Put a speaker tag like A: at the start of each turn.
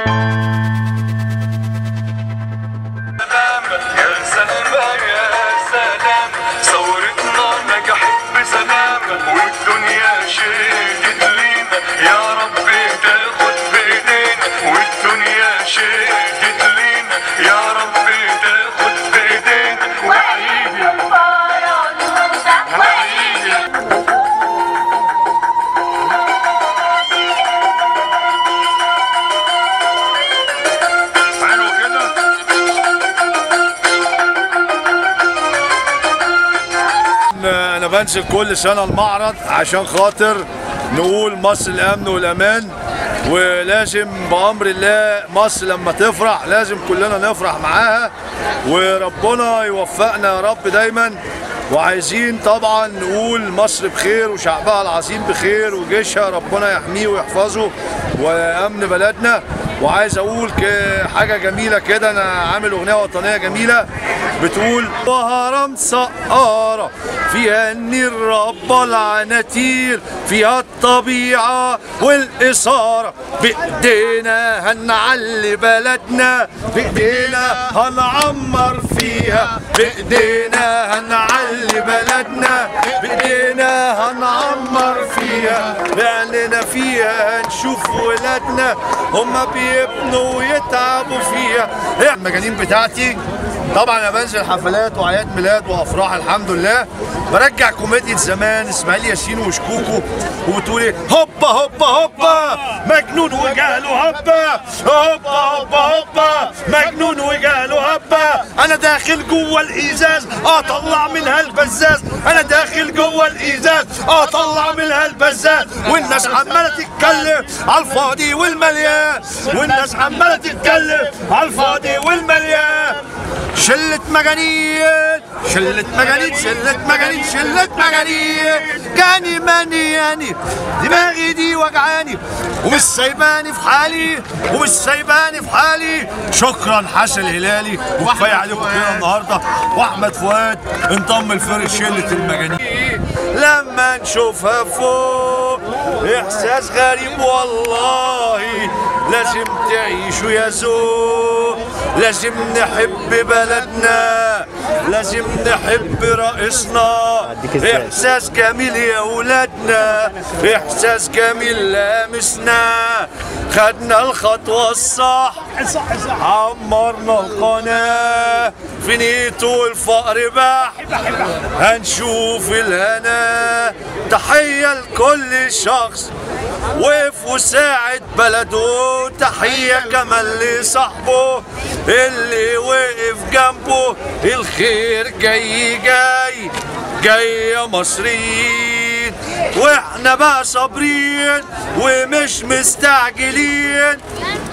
A: يا سلام يا سلام ثورتنا نجحت بسلام والدنيا شهدت لينا يا رب تاخد بايدينا والدنيا شهدت لينا يا رب تاخد بايدينا وعيدي وعيدي حلو كده
B: انا بنزل كل سنه المعرض عشان خاطر نقول مصر الامن والامان ولازم بامر الله مصر لما تفرح لازم كلنا نفرح معاها وربنا يوفقنا يا رب دايما وعايزين طبعا نقول مصر بخير وشعبها العظيم بخير وجيشها ربنا يحميه ويحفظه وامن بلدنا وعايز اقول ك- حاجه جميله كده انا عامل اغنيه وطنيه جميله بتقول وهرم سقاره فيها النيل رب العناتير فيها الطبيعه والاثاره بايدينا هنعلي بلدنا بايدينا هنعمر فيها بايدينا هنعلي بلدنا بايدينا هنعمر فيها بعلنا فيها نشوف ولادنا هما بيبنوا ويتعبوا فيها المجانين بتاعتي طبعا انا بنزل حفلات واعياد ميلاد وافراح الحمد لله برجع كوميديا زمان اسماعيل ياسين وشكوكو وبتقول ايه هوبا هوبا هوبا مجنون وجاله هبا هوبا هوبا هوبا مجنون وجاله هبا انا داخل جوه الازاز اطلع منها البزاز انا داخل جوه الازاز اطلع منها البزاز والناس عماله تتكلم على الفاضي والمليان والناس عماله تتكلم على الفاضي والمليان شلة مجانين شلة مجانين شلة مجانين شلة مجانين جاني ماني يعني دماغي دي وجعاني ومش سايباني في حالي ومش سايباني في حالي شكرا حسن الهلالي وكفايه عليكم كده النهارده واحمد فؤاد انضم لفرق شلة المجانين لما نشوفها فوق احساس غريب والله لازم تعيشوا يا ذوق لازم نحب بلدنا لازم نحب رئيسنا احساس جميل يا ولادنا احساس جميل لامسنا خدنا الخطوة الصح عمرنا القناة في نيته الفقر بح هنشوف الهنا تحية لكل شخص وقف وساعد بلده تحية كمان لصاحبه اللي وقف جنبه الخير جاي جاي جاي يا مصريين واحنا بقى صابرين ومش مستعجلين